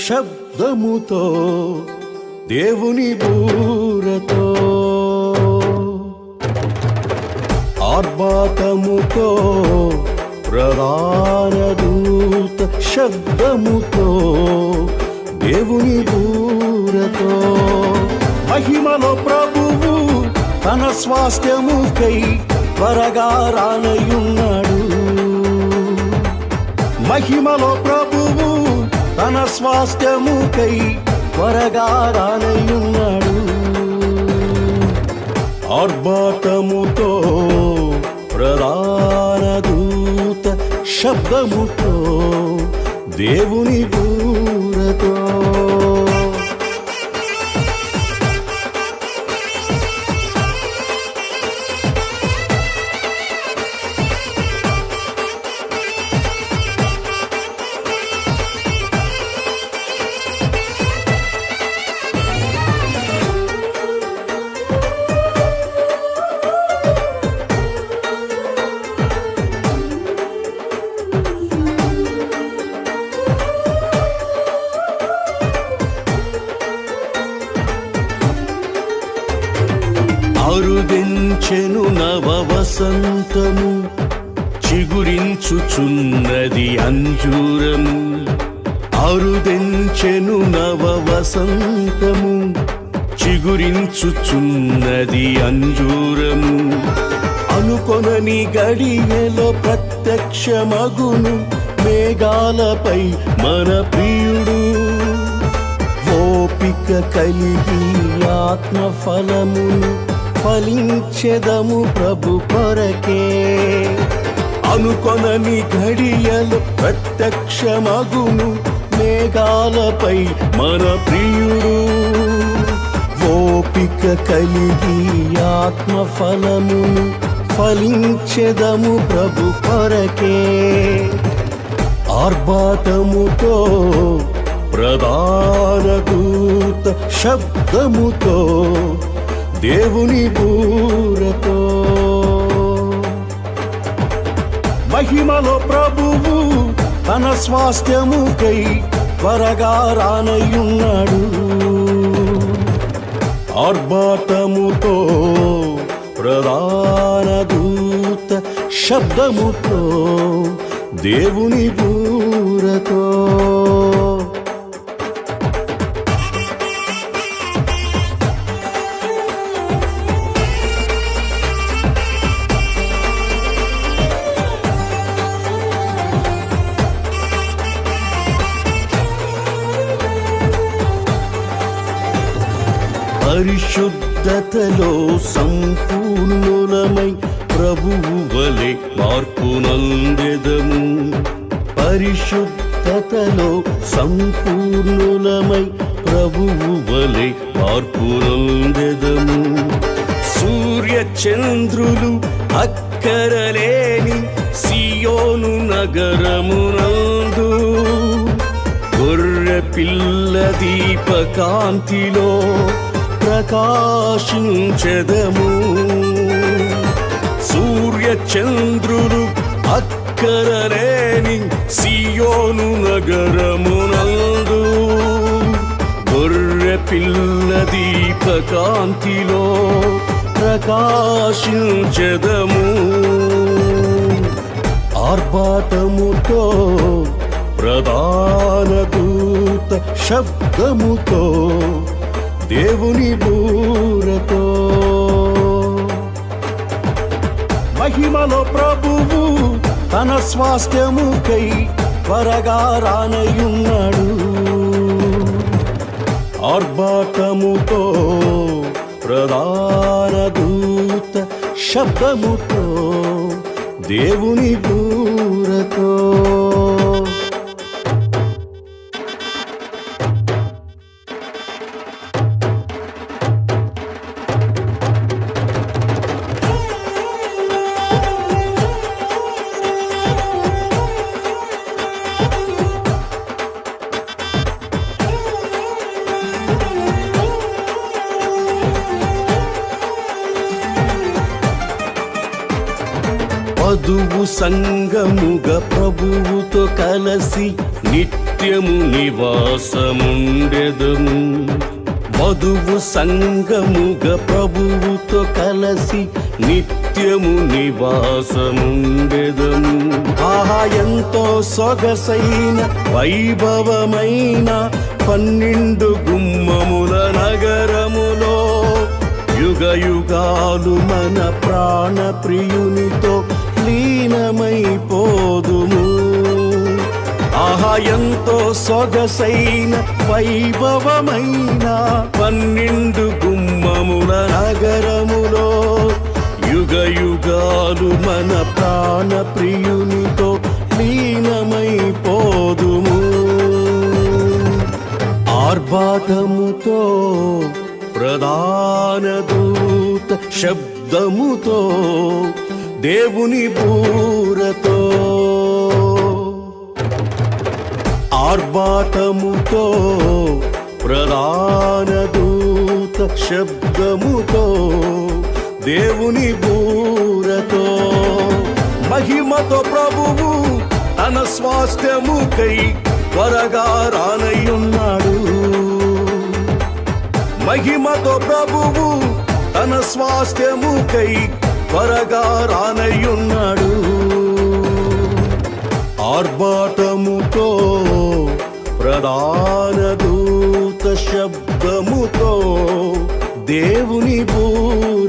శబ్దముతో దేవుని బూరతో ఆర్భాటముతో ప్రధాన దూత శబ్దముతో దేవుని బూరతో మహిమలో ప్రభువు తన స్వాస్థ్యముకై త్వరగా రానయున్నాడు మహిమలో ప్రభువు తన స్వాస్థ్యముకై త్వరగా రానయున్నాడు ఆర్భాటముతో ప్రధాన దూత శబ్దముతో దేవుని బూరతో అరుదించెను నవ వసంతము చిగురించుచున్నది అంజూరము అరుదించెను నవ వసంతము చిగురించుచున్నది అంజూరము అనుకొనని గడియలో ప్రత్యక్షమగును మేఘాలపై మన ప్రియుడు ఓపిక కలిగి ఆత్మ ఫలమును ఫలించెదము ప్రభు కొరకే అనుకొనని ఘడియలు ప్రత్యక్షమగును మేఘాలపై మన ప్రియుడు ఓపిక కలిగి ఆత్మ ఫలమును ఫలించెదము ప్రభు కొరకే ఆర్భాటముతో ప్రధాన దూత శబ్దముతో దేవుని బూరతో మహిమలో ప్రభువు తన స్వాస్థ్యముకై త్వరగా రానయ్యున్నాడు ఆర్భాటముతో ప్రధాన దూత శబ్దముతో దేవుని బూరతో పరిశుద్ధతలో సంపూర్ణులమై ప్రభువు వలె మార్పు నందెదము పరిశుద్ధతలో సంపూర్ణులమై ప్రభువు వలె మార్పు నందెదము సూర్య చంద్రులు అక్కరలేని సియోను నగరమునందు గొర్రె పిల్ల దీపకాంతిలో ప్రకాశించదము సూర్య చంద్రులు అక్కరలేని సియోను నగరమునందు గొర్రె పిల్ల దీపకాంతిలో ప్రకాశించదము ఆర్భాటముతో ప్రధాన దూత శబ్దముతో దేవుని బూరతో మహిమలో ప్రభువు తన స్వాస్థ్యముకై త్వరగా రానయ్యున్నాడు ఆర్భాటముతో ప్రధాన దూత శబ్దముతో దేవుని బూరతో వధువు సంగముగ ప్రభువుతో కలసి నిత్య నిత్యము నివాసముండెదము వధువు సంగముగ ప్రభువుతో కలసి నిత్యము నివాసముండెదము ఆహా ఎంతో సొగసైన వైభవమైన పన్నెండు గుమ్మముల నగరములో యుగ యుగాలు మన ప్రాణ ప్రియునితో లీనమైపోదుము ఆహా ఎంతో సొగసైన వైభవమైన పన్నెండు గుమ్మముల నగరములో యుగ యుగాలు మన ప్రాణ ప్రియునితో లీనమైపోదుము ఆర్భాటముతో ప్రధాన దూత శబ్దముతో దేవుని బూరతో ఆర్భాటముతో ప్రధాన దూత శబ్దముతో దేవుని బూరతో మహిమతో ప్రభువు తన స్వాస్థ్యముకై త్వరగా రానయ్యున్నాడు మహిమతో ప్రభువు తన స్వాస్థ్యముకై త్వరగా రానయ్యున్నాడు ఆర్భాటముతో ప్రధాన దూత శబ్దముతో దేవుని బూ